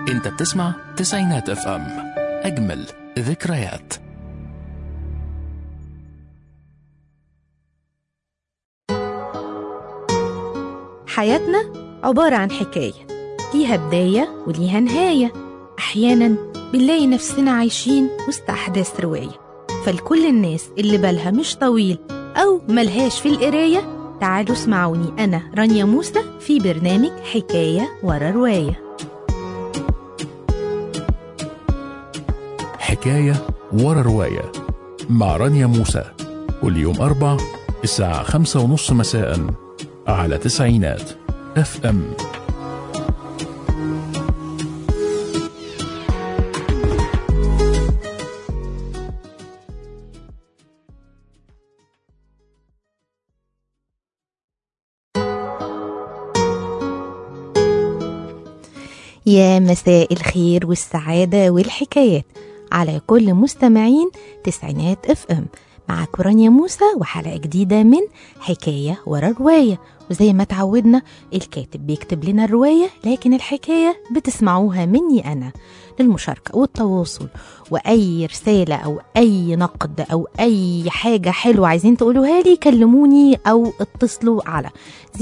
انت بتسمع تسعينات اف ام اجمل ذكريات حياتنا عبارة عن حكاية ليها بداية وليها نهاية أحيانا بنلاقي نفسنا عايشين وسط أحداث رواية فلكل الناس اللي بالها مش طويل أو ملهاش في القراية تعالوا اسمعوني أنا رانيا موسى في برنامج حكاية ورا رواية حكاية ورا رواية مع رانيا موسى كل يوم أربع الساعة خمسة ونص مساء على تسعينات اف ام يا مساء الخير والسعادة والحكايات على كل مستمعين تسعينات اف ام معاك رانيا موسى وحلقة جديدة من حكاية ورا رواية وزي ما تعودنا الكاتب بيكتب لنا الرواية لكن الحكاية بتسمعوها مني أنا للمشاركة والتواصل وأي رسالة أو أي نقد أو أي حاجة حلوة عايزين تقولوها لي كلموني أو اتصلوا على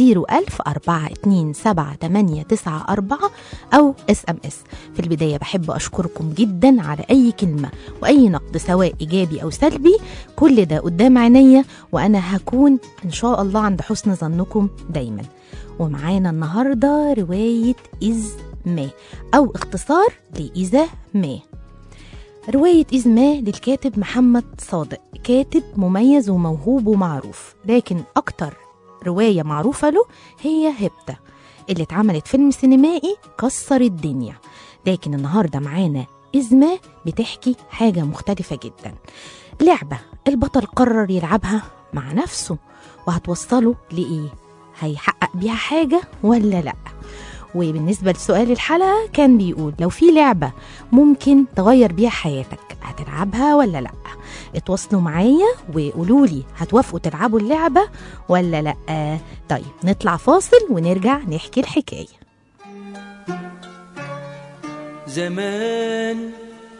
010427894 أو اس ام اس في البداية بحب أشكركم جدا على أي كلمة وأي نقد سواء إيجابي أو سلبي كل ده قدام عينيا وأنا هكون إن شاء الله عند حسن ظنكم دايما ومعانا النهاردة رواية إذ ما أو اختصار لإذا ما رواية إذ ما للكاتب محمد صادق كاتب مميز وموهوب ومعروف لكن أكتر رواية معروفة له هي هبتة اللي اتعملت فيلم سينمائي كسر الدنيا لكن النهاردة معانا إذ ما بتحكي حاجة مختلفة جدا لعبة البطل قرر يلعبها مع نفسه وهتوصله لإيه هيحقق بيها حاجة ولا لأ وبالنسبة لسؤال الحلقة كان بيقول لو في لعبة ممكن تغير بيها حياتك هتلعبها ولا لأ اتواصلوا معايا وقولوا لي هتوافقوا تلعبوا اللعبة ولا لأ طيب نطلع فاصل ونرجع نحكي الحكاية زمان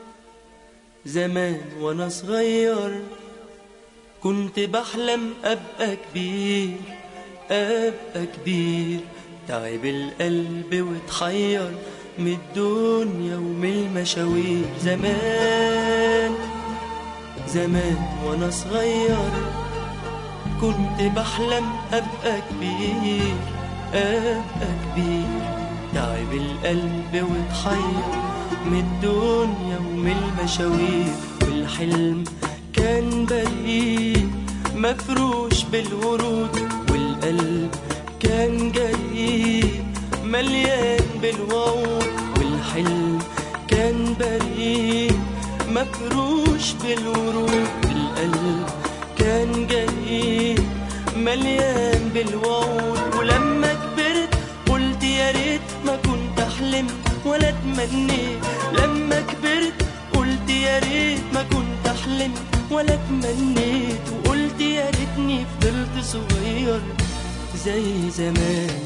زمان وانا صغير كنت بحلم ابقى كبير ابقى كبير تعب القلب واتحير من الدنيا ومن المشاوير زمان زمان وانا صغير كنت بحلم ابقى كبير ابقى كبير تعب القلب واتحير من الدنيا ومن المشاوير والحلم كان بريء مفروش بالورود والقلب كان جاي مليان بالوعود والحلم كان بريء مفروش بالورود القلب كان جاي مليان بالوعود ولما كبرت قلت يا ريت ما كنت حلمت ولا تمنيت لما كبرت قلت يا ريت ما كنت حلمت ولا تمنيت وقلت يا ريتني فضلت صغير زي زمان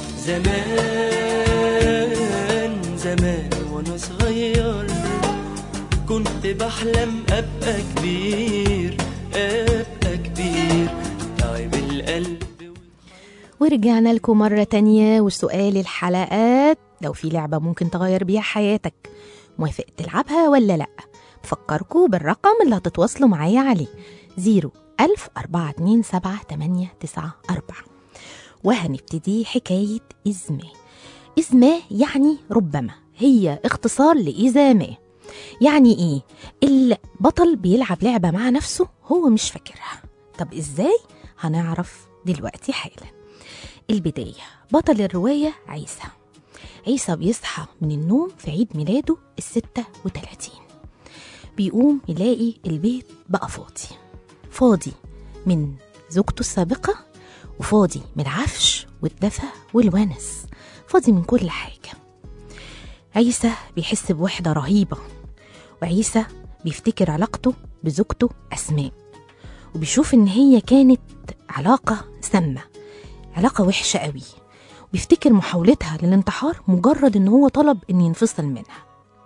زمان زمان وانا صغير كنت بحلم ابقى كبير ابقى كبير تعب القلب ورجعنا لكم مرة تانية وسؤال الحلقات لو في لعبة ممكن تغير بيها حياتك موافق تلعبها ولا لأ فكركوا بالرقم اللي هتتواصلوا معايا عليه زيرو ألف أربعة اتنين سبعة تمانية تسعة أربعة وهنبتدي حكاية إزما إزما يعني ربما هي اختصار لإذا ما يعني إيه البطل بيلعب لعبة مع نفسه هو مش فاكرها طب إزاي هنعرف دلوقتي حالا البداية بطل الرواية عيسى عيسى بيصحى من النوم في عيد ميلاده الستة وتلاتين بيقوم يلاقي البيت بقى فاضي فاضي من زوجته السابقة وفاضي من العفش والدفى والونس فاضي من كل حاجة عيسى بيحس بوحدة رهيبة وعيسى بيفتكر علاقته بزوجته أسماء وبيشوف إن هي كانت علاقة سامة علاقة وحشة قوي بيفتكر محاولتها للانتحار مجرد ان هو طلب ان ينفصل منها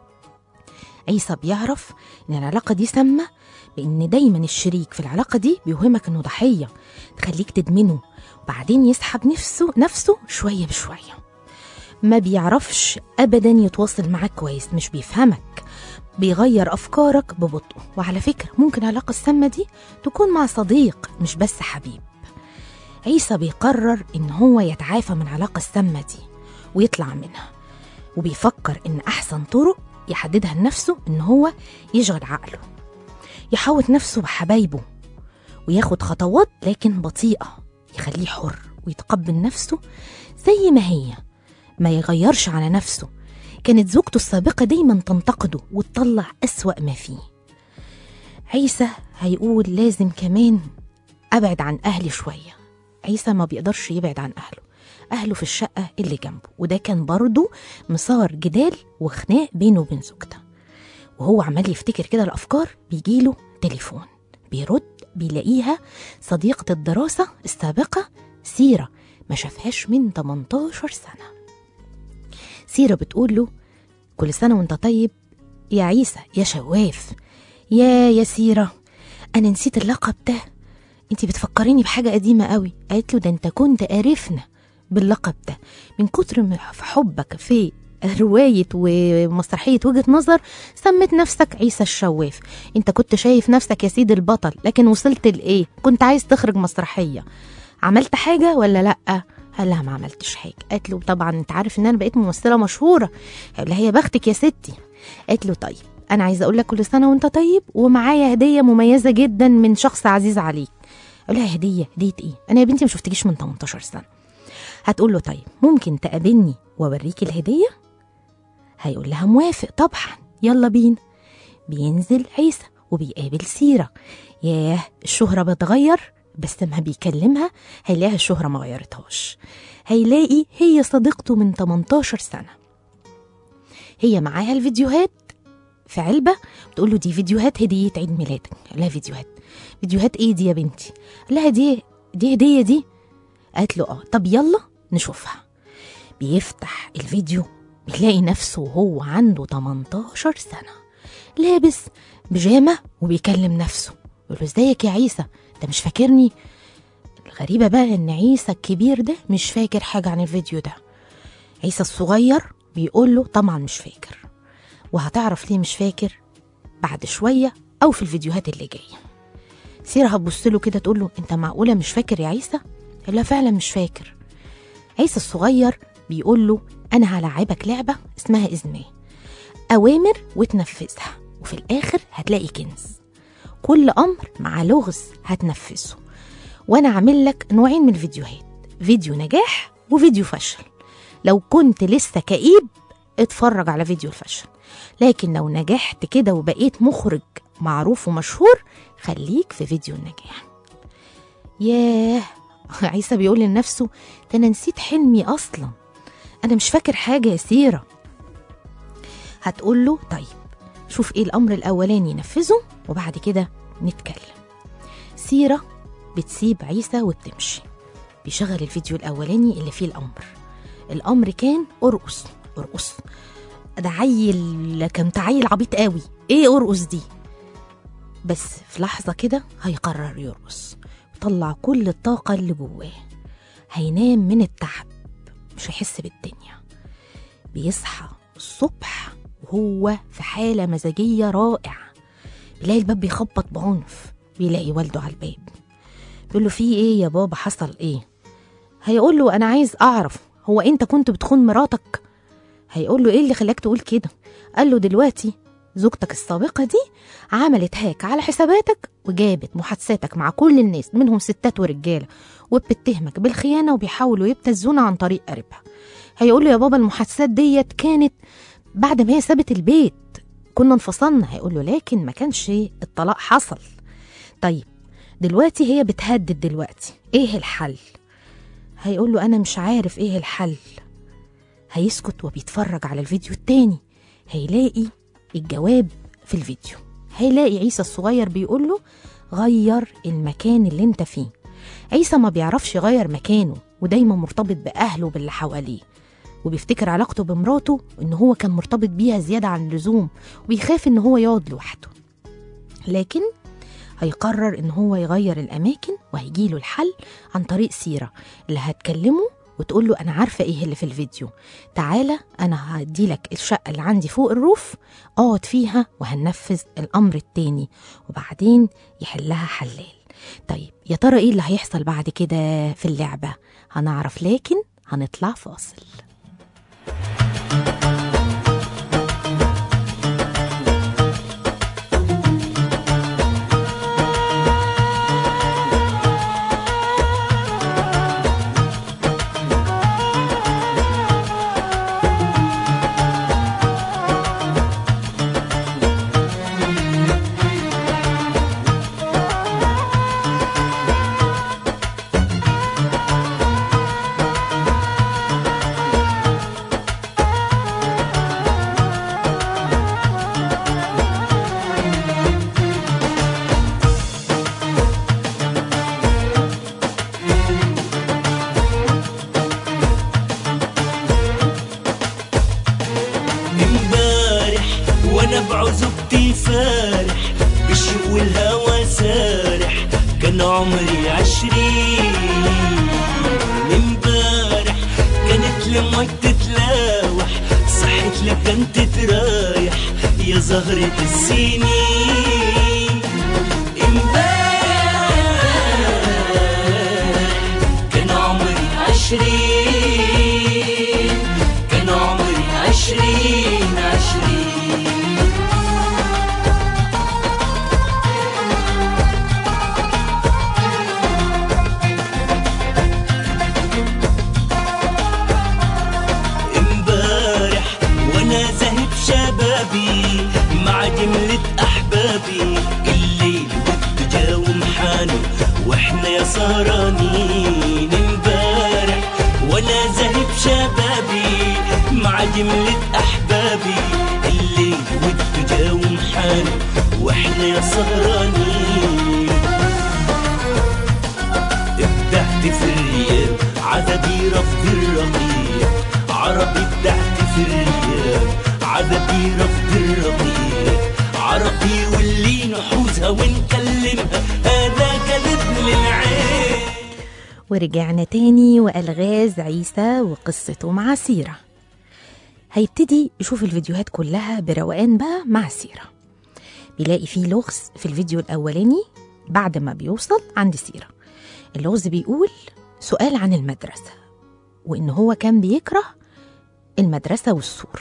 عيسى بيعرف ان العلاقة دي سامة بان دايما الشريك في العلاقة دي بيوهمك انه ضحية تخليك تدمنه وبعدين يسحب نفسه نفسه شوية بشوية ما بيعرفش ابدا يتواصل معاك كويس مش بيفهمك بيغير افكارك ببطء وعلى فكره ممكن العلاقه السامه دي تكون مع صديق مش بس حبيب عيسى بيقرر ان هو يتعافى من العلاقه السامه دي ويطلع منها وبيفكر ان احسن طرق يحددها لنفسه ان هو يشغل عقله يحوط نفسه بحبايبه وياخد خطوات لكن بطيئه يخليه حر ويتقبل نفسه زي ما هي ما يغيرش على نفسه كانت زوجته السابقة دايما تنتقده وتطلع أسوأ ما فيه عيسى هيقول لازم كمان أبعد عن أهلي شوية عيسى ما بيقدرش يبعد عن أهله أهله في الشقة اللي جنبه وده كان برضه مسار جدال وخناق بينه وبين زوجته وهو عمال يفتكر كده الأفكار بيجيله تليفون بيرد بيلاقيها صديقة الدراسة السابقة سيرة ما شافهاش من 18 سنة سيرة بتقول له كل سنة وانت طيب يا عيسى يا شواف يا يا سيرة أنا نسيت اللقب ده انت بتفكريني بحاجة قديمة قوي قالت له ده انت كنت قارفنا باللقب ده من كتر ما حبك في رواية ومسرحية وجهة نظر سميت نفسك عيسى الشواف انت كنت شايف نفسك يا سيدي البطل لكن وصلت لإيه كنت عايز تخرج مسرحية عملت حاجة ولا لأ قال لها ما عملتش حاجة قالت له طبعا انت عارف ان انا بقيت ممثلة مشهورة قال لها يا بختك يا ستي قالت له طيب انا عايزة اقول لك كل سنة وانت طيب ومعايا هدية مميزة جدا من شخص عزيز عليك قال لها هدية هدية ايه انا يا بنتي ما شفتكيش من 18 سنة هتقول له طيب ممكن تقابلني واوريكي الهدية هيقول لها موافق طبعا يلا بينا بينزل عيسى وبيقابل سيرة ياه الشهرة بتغير بس ما بيكلمها هيلاقيها الشهرة ما غيرتهاش هيلاقي هي صديقته من 18 سنة هي معاها الفيديوهات في علبة بتقول له دي فيديوهات هدية عيد ميلادك قال لها فيديوهات فيديوهات ايه دي يا بنتي قال لها دي دي هدية دي قالت له اه طب يلا نشوفها بيفتح الفيديو بيلاقي نفسه وهو عنده 18 سنة لابس بيجامة وبيكلم نفسه يقول له ازيك يا عيسى انت مش فاكرني الغريبة بقى ان عيسى الكبير ده مش فاكر حاجة عن الفيديو ده عيسى الصغير بيقول له طبعا مش فاكر وهتعرف ليه مش فاكر بعد شوية أو في الفيديوهات اللي جاية سيرة هتبص له كده تقول له أنت معقولة مش فاكر يا عيسى؟ قال لها فعلا مش فاكر عيسى الصغير بيقول له أنا هلعبك لعبة اسمها إزماء أوامر وتنفذها وفي الآخر هتلاقي كنز كل أمر مع لغز هتنفذه وأنا عامل لك نوعين من الفيديوهات فيديو نجاح وفيديو فشل لو كنت لسه كئيب اتفرج على فيديو الفشل لكن لو نجحت كده وبقيت مخرج معروف ومشهور خليك في فيديو النجاح ياه عيسى بيقول لنفسه ده انا نسيت حلمي اصلا انا مش فاكر حاجه يا سيره هتقول له طيب شوف ايه الامر الاولاني نفذه وبعد كده نتكلم سيره بتسيب عيسى وبتمشي بيشغل الفيديو الاولاني اللي فيه الامر الامر كان ارقص ارقص ده عيل كان عيل عبيط قوي ايه ارقص دي بس في لحظة كده هيقرر يرقص ويطلع كل الطاقة اللي جواه هينام من التعب مش هيحس بالدنيا بيصحى الصبح وهو في حالة مزاجية رائعة بيلاقي الباب بيخبط بعنف بيلاقي والده على الباب بيقول له في ايه يا بابا حصل ايه هيقول له انا عايز اعرف هو انت كنت بتخون مراتك هيقول له ايه اللي خلاك تقول كده قال له دلوقتي زوجتك السابقة دي عملت هاك على حساباتك وجابت محادثاتك مع كل الناس منهم ستات ورجالة وبتتهمك بالخيانة وبيحاولوا يبتزونا عن طريق قريبها هيقول له يا بابا المحادثات ديت كانت بعد ما هي سابت البيت كنا انفصلنا هيقول له لكن ما كانش الطلاق حصل طيب دلوقتي هي بتهدد دلوقتي ايه الحل هيقول له انا مش عارف ايه الحل هيسكت وبيتفرج على الفيديو التاني هيلاقي الجواب في الفيديو هيلاقي عيسى الصغير بيقول له غير المكان اللي انت فيه عيسى ما بيعرفش يغير مكانه ودايما مرتبط بأهله وباللي حواليه وبيفتكر علاقته بمراته إن هو كان مرتبط بيها زيادة عن اللزوم وبيخاف إن هو يقعد لوحده لكن هيقرر إن هو يغير الأماكن وهيجيله الحل عن طريق سيرة اللي هتكلمه وتقول له أنا عارفة إيه اللي في الفيديو تعالى أنا هديلك الشقة اللي عندي فوق الروف اقعد فيها وهننفذ الأمر التاني وبعدين يحلها حلال طيب يا ترى إيه اللي هيحصل بعد كده في اللعبة هنعرف لكن هنطلع فاصل امبارح وانا بعزوبتي فارح بالشوق والهوى سارح كان عمري عشرين امبارح كانت لما تتلاوح صحت لك انت ترايح يا زهرة السنين امبارح كان عمري عشرين كان عمري عشرين عشرين امبارح وانا زاهد شبابي مع جملة احبابي الليل والدجا ومحاني واحنا يا سهرانين امبارح وانا زاهد شبابي مع جملة احبابي الليل والدجا ومحاني واحنا يا سهرانين ابدعت في الرياض عددي رفض الرقيق عربي ابدعت في الرياض عددي رفض الرقيق عربي واللي نحوزها ونكلمها هذا كذب للعين ورجعنا تاني وألغاز عيسى وقصته مع سيرة هيبتدي يشوف الفيديوهات كلها بروقان بقى مع سيرة بيلاقي فيه لغز في الفيديو الأولاني بعد ما بيوصل عند سيرة اللغز بيقول سؤال عن المدرسة وإن هو كان بيكره المدرسة والسور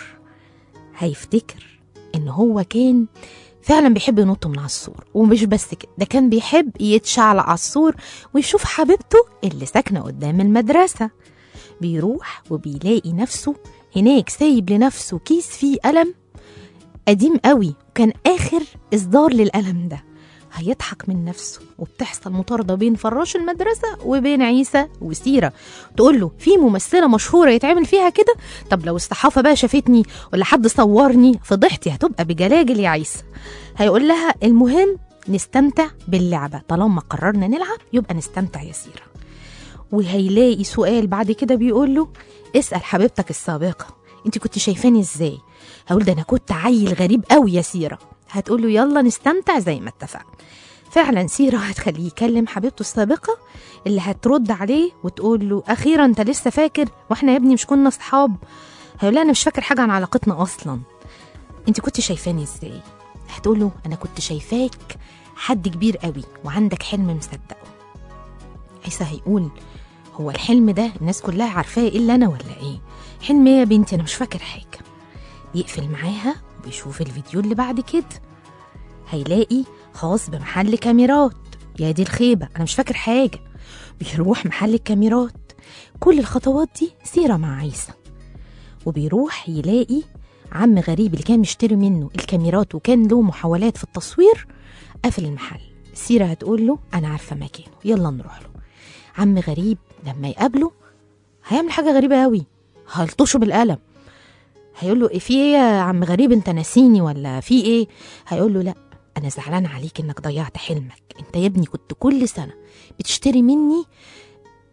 هيفتكر إن هو كان فعلا بيحب ينط من على السور ومش بس كده ده كان بيحب يتشعلق على السور ويشوف حبيبته اللي ساكنة قدام المدرسة بيروح وبيلاقي نفسه هناك سايب لنفسه كيس فيه قلم قديم قوي وكان آخر إصدار للقلم ده هيضحك من نفسه وبتحصل مطاردة بين فراش المدرسة وبين عيسى وسيرة تقول له في ممثلة مشهورة يتعمل فيها كده طب لو الصحافة بقى شافتني ولا حد صورني فضحتي هتبقى بجلاجل يا عيسى هيقول لها المهم نستمتع باللعبة طالما قررنا نلعب يبقى نستمتع يا سيرة وهيلاقي سؤال بعد كده بيقول له اسأل حبيبتك السابقة انت كنت شايفاني ازاي هقول ده انا كنت عيل غريب قوي يا سيرة هتقول له يلا نستمتع زي ما اتفقنا فعلا سيرة هتخليه يكلم حبيبته السابقة اللي هترد عليه وتقول له أخيرا أنت لسه فاكر وإحنا يا ابني مش كنا أصحاب هيقول لها أنا مش فاكر حاجة عن علاقتنا أصلا أنت كنت شايفاني إزاي هتقول له أنا كنت شايفاك حد كبير قوي وعندك حلم مصدقه عيسى هيقول هو الحلم ده الناس كلها عارفاه إلا أنا ولا إيه حلم إيه يا بنتي أنا مش فاكر حاجة يقفل معاها وبيشوف الفيديو اللي بعد كده هيلاقي خاص بمحل كاميرات يا دي الخيبة أنا مش فاكر حاجة بيروح محل الكاميرات كل الخطوات دي سيرة مع عيسى وبيروح يلاقي عم غريب اللي كان مشتري منه الكاميرات وكان له محاولات في التصوير قفل المحل سيرة هتقول له أنا عارفة مكانه يلا نروح له عم غريب لما يقابله هيعمل حاجة غريبة أوي هيلطشه بالقلم هيقول له إيه في ايه يا عم غريب انت ناسيني ولا في ايه هيقول له لا انا زعلان عليك انك ضيعت حلمك انت يا ابني كنت كل سنه بتشتري مني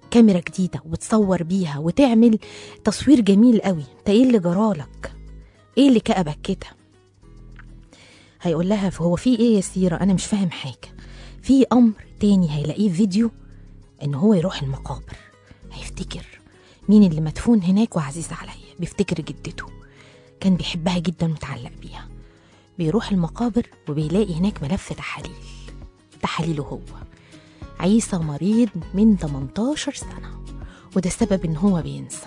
كاميرا جديدة وتصور بيها وتعمل تصوير جميل قوي انت ايه اللي جرالك ايه اللي كأبك كده هيقول لها هو في ايه يا سيرة انا مش فاهم حاجة في امر تاني هيلاقيه في فيديو ان هو يروح المقابر هيفتكر مين اللي مدفون هناك وعزيز عليا بيفتكر جدته كان بيحبها جدا ومتعلق بيها بيروح المقابر وبيلاقي هناك ملف تحاليل تحاليله هو عيسى مريض من 18 سنة وده السبب إن هو بينسى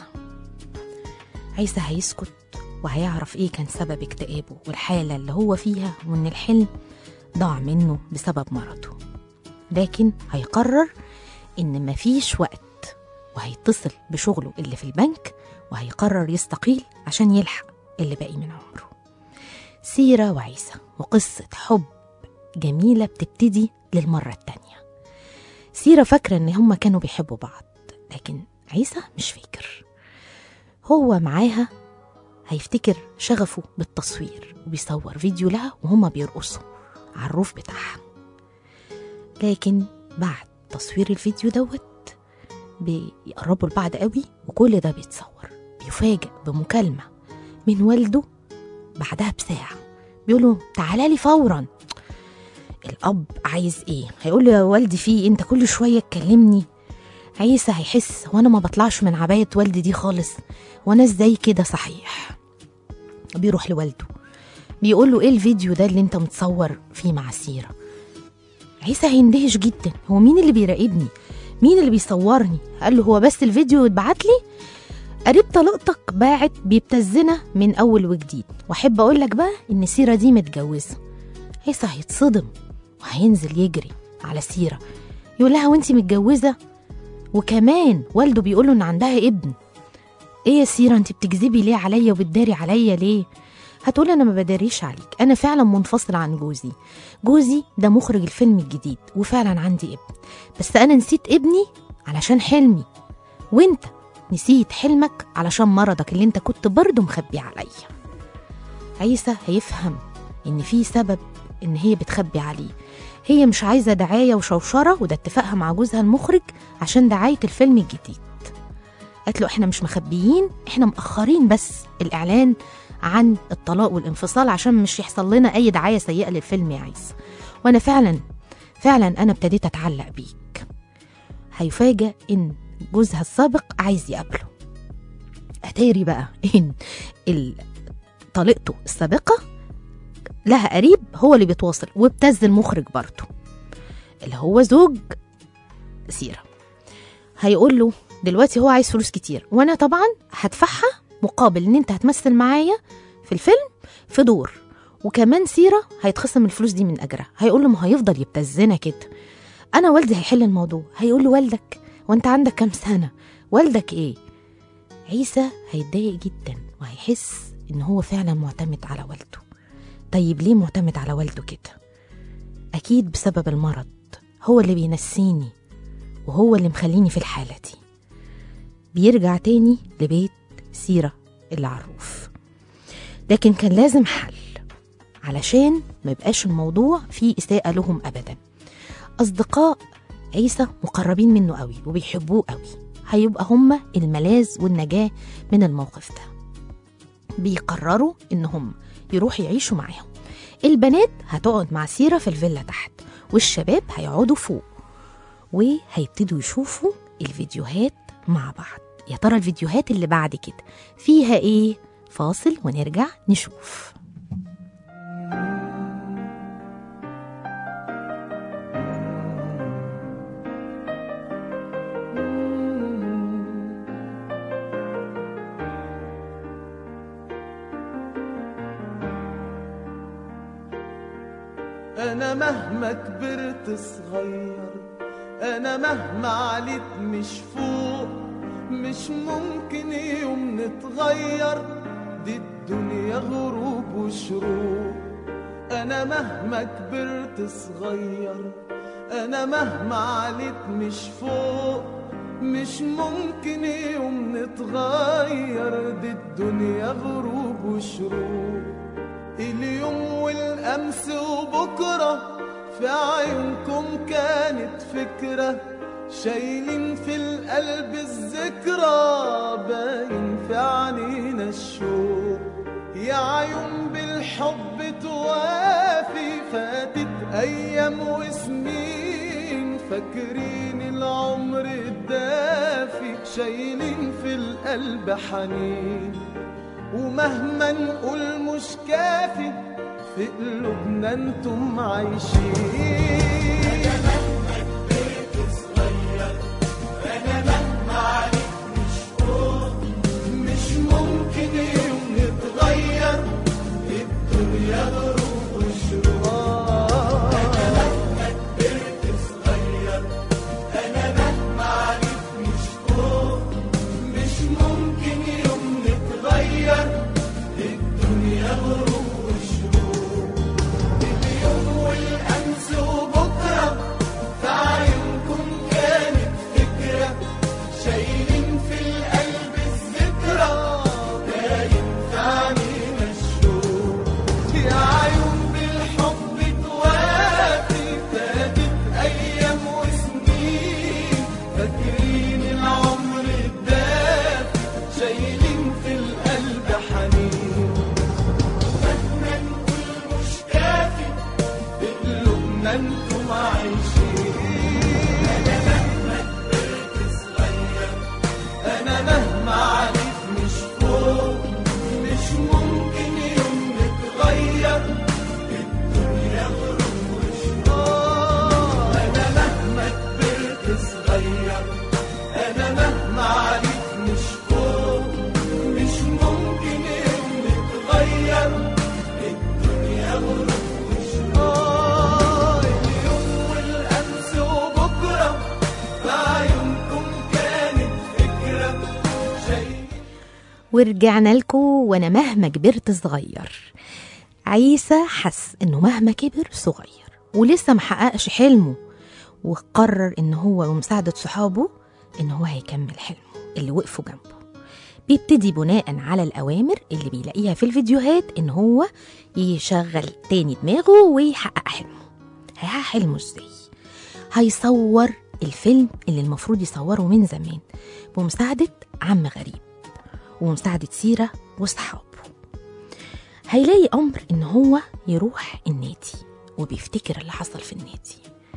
عيسى هيسكت وهيعرف إيه كان سبب اكتئابه والحالة اللي هو فيها وإن الحلم ضاع منه بسبب مرضه لكن هيقرر إن مفيش وقت وهيتصل بشغله اللي في البنك وهيقرر يستقيل عشان يلحق اللي باقي من عمره سيرة وعيسى وقصة حب جميلة بتبتدي للمرة التانية سيرة فاكرة إن هما كانوا بيحبوا بعض لكن عيسى مش فاكر هو معاها هيفتكر شغفه بالتصوير وبيصور فيديو لها وهما بيرقصوا على الروف بتاعها لكن بعد تصوير الفيديو دوت بيقربوا لبعض قوي وكل ده بيتصور بيفاجئ بمكالمة من والده بعدها بساعة بيقوله تعالى لي فورا الأب عايز إيه؟ هيقول له يا والدي في إيه؟ أنت كل شوية تكلمني عيسى هيحس وأنا ما بطلعش من عباية والدي دي خالص وأنا إزاي كده صحيح بيروح لوالده بيقول له إيه الفيديو ده اللي أنت متصور فيه مع سيرة عيسى هيندهش جدا هو مين اللي بيراقبني مين اللي بيصورني قال له هو بس الفيديو اتبعت لي قريب طليقتك باعت بيبتزنا من اول وجديد واحب اقول لك بقى ان سيره دي متجوزه عيسى هيتصدم وهينزل يجري على سيره يقول لها وانتي متجوزه وكمان والده بيقول له ان عندها ابن ايه يا سيره انت بتكذبي ليه عليا وبتداري عليا ليه هتقول انا ما بداريش عليك انا فعلا منفصل عن جوزي جوزي ده مخرج الفيلم الجديد وفعلا عندي ابن بس انا نسيت ابني علشان حلمي وانت نسيت حلمك علشان مرضك اللي انت كنت برضه مخبي عليا عيسى هيفهم ان في سبب ان هي بتخبي عليه هي مش عايزه دعايه وشوشره وده اتفاقها مع جوزها المخرج عشان دعايه الفيلم الجديد قالت له احنا مش مخبيين احنا مأخرين بس الاعلان عن الطلاق والانفصال عشان مش يحصل لنا اي دعايه سيئه للفيلم يا عيسى وانا فعلا فعلا انا ابتديت اتعلق بيك هيفاجئ ان جوزها السابق عايز يقابله اتاري بقى ان ال- طليقته السابقه لها قريب هو اللي بيتواصل وابتز المخرج برضه اللي هو زوج سيره هيقول له دلوقتي هو عايز فلوس كتير وانا طبعا هدفعها مقابل ان انت هتمثل معايا في الفيلم في دور وكمان سيره هيتخصم الفلوس دي من اجرها هيقول له ما هيفضل يبتزنا كده انا والدي هيحل الموضوع هيقول له والدك وانت عندك كام سنه والدك ايه عيسى هيتضايق جدا وهيحس ان هو فعلا معتمد على والده طيب ليه معتمد على والده كده اكيد بسبب المرض هو اللي بينسيني وهو اللي مخليني في الحاله دي بيرجع تاني لبيت سيره اللي على الروف لكن كان لازم حل علشان ما يبقاش الموضوع فيه إساءة لهم أبدا أصدقاء عيسى مقربين منه قوي وبيحبوه قوي هيبقى هما الملاذ والنجاة من الموقف ده بيقرروا إن هم يروحوا يعيشوا معاهم البنات هتقعد مع سيرة في الفيلا تحت والشباب هيقعدوا فوق وهيبتدوا يشوفوا الفيديوهات مع بعض يا ترى الفيديوهات اللي بعد كده فيها ايه فاصل ونرجع نشوف انا مهما كبرت صغير انا مهما عليت مش فوق مش ممكن يوم نتغير دي الدنيا غروب وشروق انا مهما كبرت صغير انا مهما عليت مش فوق مش ممكن يوم نتغير دي الدنيا غروب وشروق اليوم والأمس وبكرة في عيونكم كانت فكرة شايلين في القلب الذكرى باين في عنينا الشوق يا عيون بالحب توافي فاتت ايام وسنين فاكرين العمر الدافي شايلين في القلب حنين ومهما نقول مش كافي في قلوبنا انتم عايشين مش ممكن يوم نتغير الدنيا ظروف وشروق مهما كبرت صغير انا مهما عليك مش فوق مش ممكن يوم نتغير الدنيا ظروف وشروق اليوم والامس وبكره في عيونكم كانت فكره شايلين في القلب الذكرى باين في عينينا الشوق يا عيون بالحب توافي فاتت ايام وسنين فاكرين العمر الدافي شايلين في القلب حنين مهما نقول مش كافي بقلوبنا انتم عايشين انا مهما عليك مش فوق مش ممكن يوم نتغير الدنيا غروب وشروق انا مهما كبرت صغير انا مهما عليك مش فوق مش ممكن يوم نتغير الدنيا غروب وشروق اليوم والامس وبكره في عيونكم كانت فكره شيء ورجعنا لكم وانا مهما كبرت صغير عيسى حس انه مهما كبر صغير ولسه محققش حلمه وقرر ان هو ومساعدة صحابه ان هو هيكمل حلمه اللي وقفوا جنبه بيبتدي بناء على الأوامر اللي بيلاقيها في الفيديوهات إن هو يشغل تاني دماغه ويحقق حلمه هيحقق حلمه إزاي؟ هيصور الفيلم اللي المفروض يصوره من زمان بمساعدة عم غريب ومساعدة سيرة وصحابه هيلاقي أمر إن هو يروح النادي وبيفتكر اللي حصل في النادي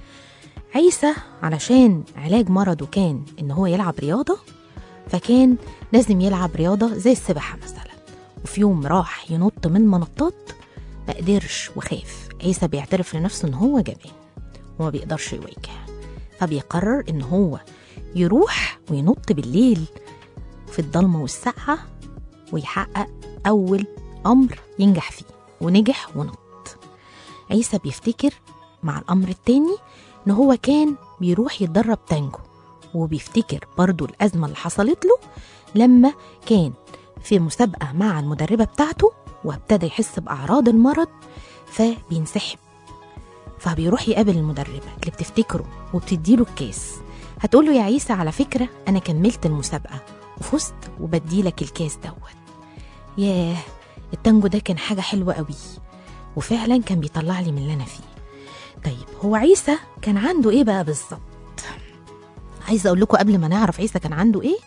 عيسى علشان علاج مرضه كان إن هو يلعب رياضة فكان لازم يلعب رياضة زي السباحة مثلا وفي يوم راح ينط من منطات ما قدرش وخاف عيسى بيعترف لنفسه إن هو جبان وما بيقدرش يواجه فبيقرر إن هو يروح وينط بالليل في الضلمة والسقعة ويحقق أول أمر ينجح فيه ونجح ونط عيسى بيفتكر مع الأمر التاني إن هو كان بيروح يتدرب تانجو وبيفتكر برضو الأزمة اللي حصلت له لما كان في مسابقة مع المدربة بتاعته وابتدى يحس بأعراض المرض فبينسحب فبيروح يقابل المدربة اللي بتفتكره وبتديله الكاس هتقوله يا عيسى على فكرة أنا كملت المسابقة وفزت وبديلك الكاس دوت ياه التانجو ده كان حاجة حلوة قوي وفعلا كان بيطلع لي من اللي أنا فيه طيب هو عيسى كان عنده إيه بقى بالظبط عايزة أقول لكم قبل ما نعرف عيسى كان عنده إيه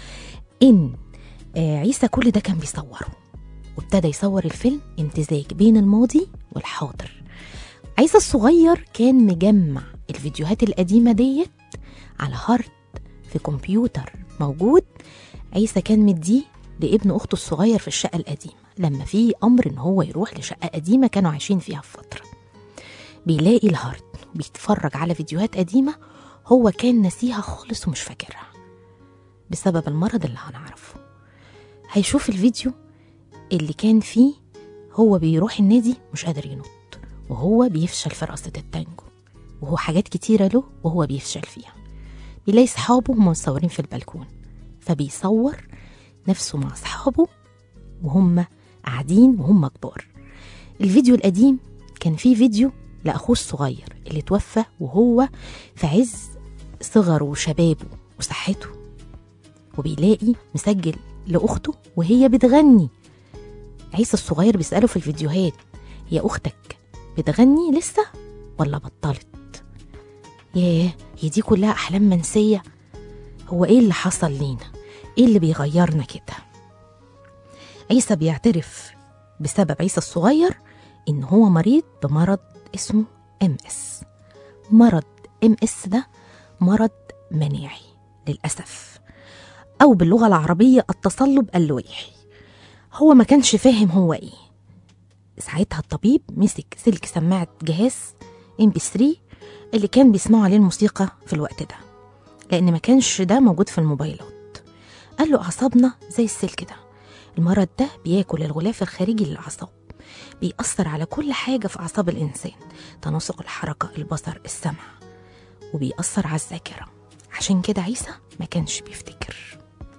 إن آه عيسى كل ده كان بيصوره وابتدى يصور الفيلم امتزاج بين الماضي والحاضر عيسى الصغير كان مجمع الفيديوهات القديمة ديت على هارد في كمبيوتر موجود عيسى كان مديه لابن أخته الصغير في الشقة القديمة لما في أمر إن هو يروح لشقة قديمة كانوا عايشين فيها في فترة بيلاقي الهارد بيتفرج على فيديوهات قديمة هو كان ناسيها خالص ومش فاكرها بسبب المرض اللي هنعرفه هيشوف الفيديو اللي كان فيه هو بيروح النادي مش قادر ينط وهو بيفشل في رقصة التانجو وهو حاجات كتيرة له وهو بيفشل فيها بيلاقي صحابه هم مصورين في البلكون فبيصور نفسه مع صحابه وهم قاعدين وهم كبار الفيديو القديم كان فيه فيديو لأخوه الصغير اللي توفى وهو في عز صغره وشبابه وصحته وبيلاقي مسجل لأخته وهي بتغني عيسى الصغير بيسأله في الفيديوهات هي أختك بتغني لسه ولا بطلت ياه هي دي كلها أحلام منسية هو إيه اللي حصل لينا إيه اللي بيغيرنا كده عيسى بيعترف بسبب عيسى الصغير إن هو مريض بمرض اسمه ام اس مرض ام اس ده مرض مناعي للأسف أو باللغة العربية التصلب اللويحي هو ما كانش فاهم هو إيه ساعتها الطبيب مسك سلك سماعة جهاز ام بي 3 اللي كان بيسمعوا عليه الموسيقى في الوقت ده لأن ما كانش ده موجود في الموبايلات قال له أعصابنا زي السلك ده المرض ده بياكل الغلاف الخارجي للأعصاب بيأثر على كل حاجة في أعصاب الإنسان تناسق الحركة البصر السمع وبيأثر على الذاكرة عشان كده عيسى ما كانش بيفتكر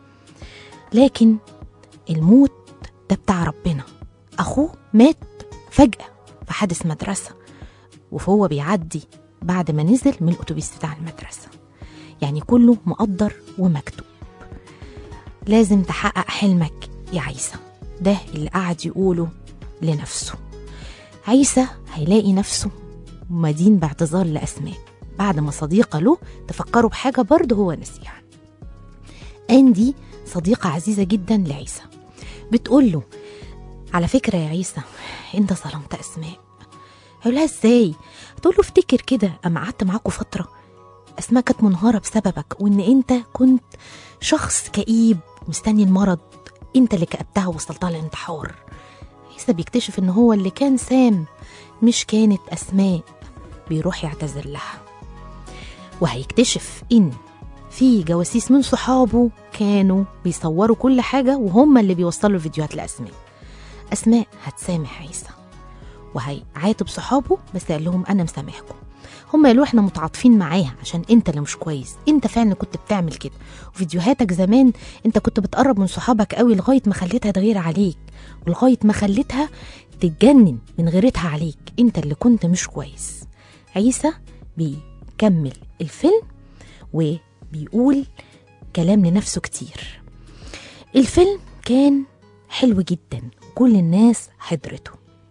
لكن الموت ده بتاع ربنا أخوه مات فجأة في حادث مدرسة وهو بيعدي بعد ما نزل من الأتوبيس بتاع المدرسة يعني كله مقدر ومكتوب لازم تحقق حلمك يا عيسى ده اللي قعد يقوله لنفسه عيسى هيلاقي نفسه مدين باعتذار لأسماء بعد ما صديقة له تفكروا بحاجة برضه هو نسيها أندي صديقة عزيزة جدا لعيسى بتقول له على فكرة يا عيسى انت ظلمت أسماء هقول لها ازاي تقول له افتكر كده اما قعدت معاكوا فترة أسماء كانت منهارة بسببك وإن أنت كنت شخص كئيب مستني المرض أنت اللي كأبتها ووصلتها للانتحار عيسى بيكتشف إن هو اللي كان سام مش كانت أسماء بيروح يعتذر لها وهيكتشف إن في جواسيس من صحابه كانوا بيصوروا كل حاجة وهم اللي بيوصلوا الفيديوهات لأسماء أسماء هتسامح عيسى وهيعاتب صحابه بس قال لهم أنا مسامحكم هم قالوا احنا متعاطفين معاها عشان انت اللي مش كويس انت فعلا كنت بتعمل كده وفيديوهاتك زمان انت كنت بتقرب من صحابك قوي لغايه ما خليتها تغير عليك ولغايه ما خليتها تتجنن من غيرتها عليك انت اللي كنت مش كويس عيسى بيكمل الفيلم وبيقول كلام لنفسه كتير الفيلم كان حلو جدا كل الناس حضرته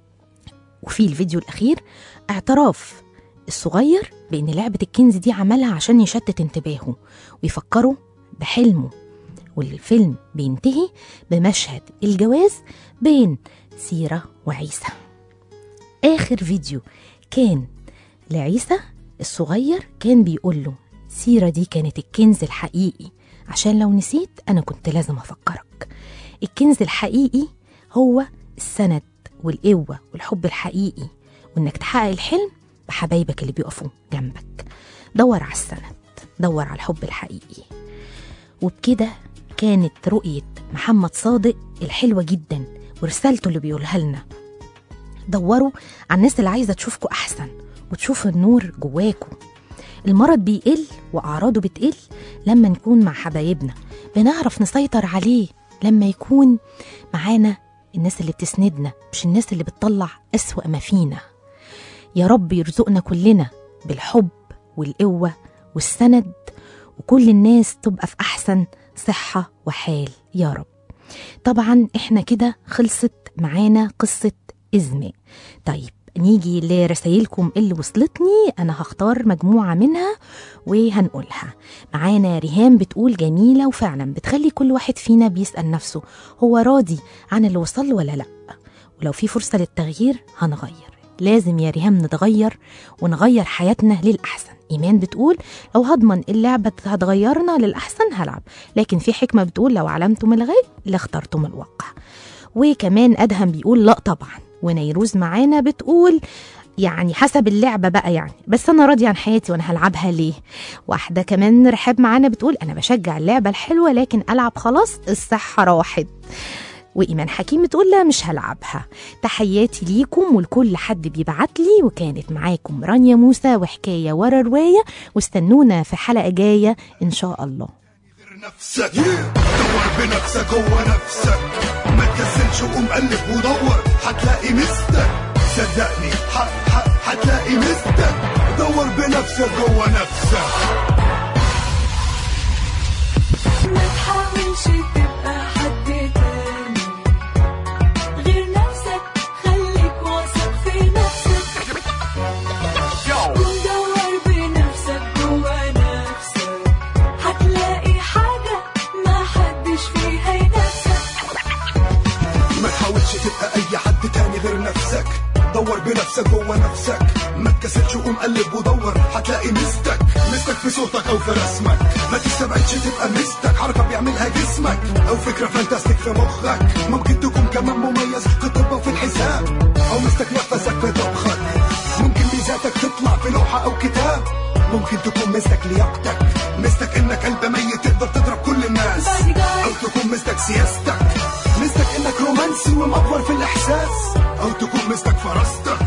وفي الفيديو الأخير اعتراف الصغير بإن لعبة الكنز دي عملها عشان يشتت انتباهه ويفكره بحلمه والفيلم بينتهي بمشهد الجواز بين سيرة وعيسى آخر فيديو كان لعيسى الصغير كان بيقول له سيرة دي كانت الكنز الحقيقي عشان لو نسيت أنا كنت لازم أفكرك الكنز الحقيقي هو السند والقوة والحب الحقيقي وإنك تحقق الحلم بحبايبك اللي بيقفوا جنبك دور على السند دور على الحب الحقيقي وبكده كانت رؤية محمد صادق الحلوة جدا ورسالته اللي بيقولها لنا دوروا على الناس اللي عايزة تشوفكوا أحسن وتشوف النور جواكوا المرض بيقل وأعراضه بتقل لما نكون مع حبايبنا بنعرف نسيطر عليه لما يكون معانا الناس اللي بتسندنا مش الناس اللي بتطلع أسوأ ما فينا يا رب يرزقنا كلنا بالحب والقوة والسند وكل الناس تبقى في أحسن صحة وحال يا رب طبعا احنا كده خلصت معانا قصة إزماء طيب نيجي لرسايلكم اللي وصلتني أنا هختار مجموعة منها وهنقولها معانا ريهام بتقول جميلة وفعلا بتخلي كل واحد فينا بيسأل نفسه هو راضي عن اللي وصل له ولا لأ ولو في فرصة للتغيير هنغير لازم يا ريهام نتغير ونغير حياتنا للأحسن إيمان بتقول لو هضمن اللعبة هتغيرنا للأحسن هلعب لكن في حكمة بتقول لو علمتم الغيب لاخترتم الواقع وكمان أدهم بيقول لا طبعا ونيروز معانا بتقول يعني حسب اللعبة بقى يعني بس أنا راضية عن حياتي وأنا هلعبها ليه واحدة كمان رحاب معانا بتقول أنا بشجع اللعبة الحلوة لكن ألعب خلاص الصحة راحت وإيمان حكيم بتقول لا مش هلعبها تحياتي ليكم ولكل حد بيبعت لي وكانت معاكم رانيا موسى وحكاية ورا رواية واستنونا في حلقة جاية إن شاء الله غير نفسك دور بنفسك جوه نفسك ما تكسلش وقوم قلب ودور هتلاقي مستك صدقني ح- ح- هتلاقي مستك دور بنفسك جوه نفسك ما تحاولش تبقى حد تاني غير نفسك خليك واثق في نفسك كن دور بنفسك تستبعدش تبقى اي حد تاني غير نفسك دور بنفسك جوه نفسك ما تكسلش قوم قلب ودور هتلاقي مستك مستك في صوتك او في رسمك ما تستبعدش تبقى مستك حركه بيعملها جسمك او فكره فانتاستيك في مخك ممكن تكون كمان مميز في الطب وفي الحساب او مستك نفسك في طبخك ممكن ميزاتك تطلع في لوحه او كتاب ممكن تكون مستك لياقتك مستك انك قلب ميت تقدر تضرب كل الناس او تكون مستك سياستك مستك انك رومانسي ومأفور في الاحساس او تكون مستك فراستك